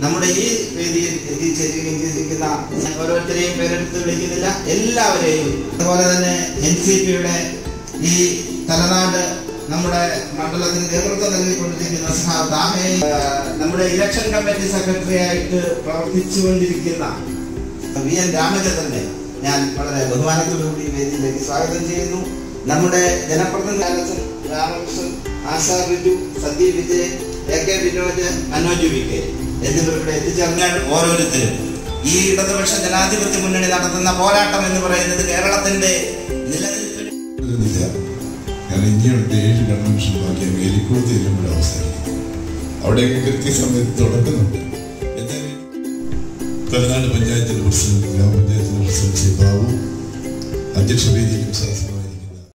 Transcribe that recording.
നമ്മുടെ ഈ വേദിയിൽ എത്തിച്ചേരിക്കുന്ന ഓരോരുത്തരെയും പേരെടുത്ത് വിളിക്കുന്നില്ല എല്ലാവരെയും അതുപോലെ തന്നെ എൻ സി പിയുടെ ഈ തലനാട് നമ്മുടെ മണ്ഡലത്തിന് നേതൃത്വം നൽകിക്കൊണ്ടിരിക്കുന്ന സഹ ദാമയെ ആ, നമ്മുടെ ഇലക്ഷൻ കമ്മിറ്റി സെക്രട്ടറി ആയിട്ട് പ്രവർത്തിച്ചുകൊണ്ടിരിക്കുന്ന വി എൻ രാമചന്ദ്രനെ ഞാൻ വളരെ ബഹുമാനത്തോടുകൂടി ഈ വേദിയിലേക്ക് സ്വാഗതം ചെയ്യുന്നു നമ്മുടെ ജനപ്രതിനിധി Ramakrishnan Asha Biju Sandeep Vijayan A K Vinod Manoj V K എന്നിവർ ഇവിടെ എത്തിച്ചേർന്നാൽ ഓരോരുത്തരും ഈ ഇടതുപക്ഷ ജനാധിപത്യ മുന്നണി നടത്തുന്ന പോരാട്ടം എന്ന് പറയുന്നത് കേരളത്തിന്റെ നിലനിൽപ്പിന് ഇല്ല കാരണം ഇനിയുണ്ട് ഏഴ് കൺവെൻഷൻ ബാക്കി മേലിക്കോട് ചെല്ലുമ്പോൾ അവസാനിക്കും അവിടെയൊക്കെ കൃത്യസമയത്ത് തുടക്കുന്നുണ്ട് എന്നാലും തലനാട് പഞ്ചായത്തിന്റെ പ്രസിഡന്റ് ഗ്രാമപഞ്ചായത്തിന്റെ പ്രസിഡന്റ് ശ്രീ ബാബു അധ്യക്ഷ വേദിയിലും ശാസ്ത്ര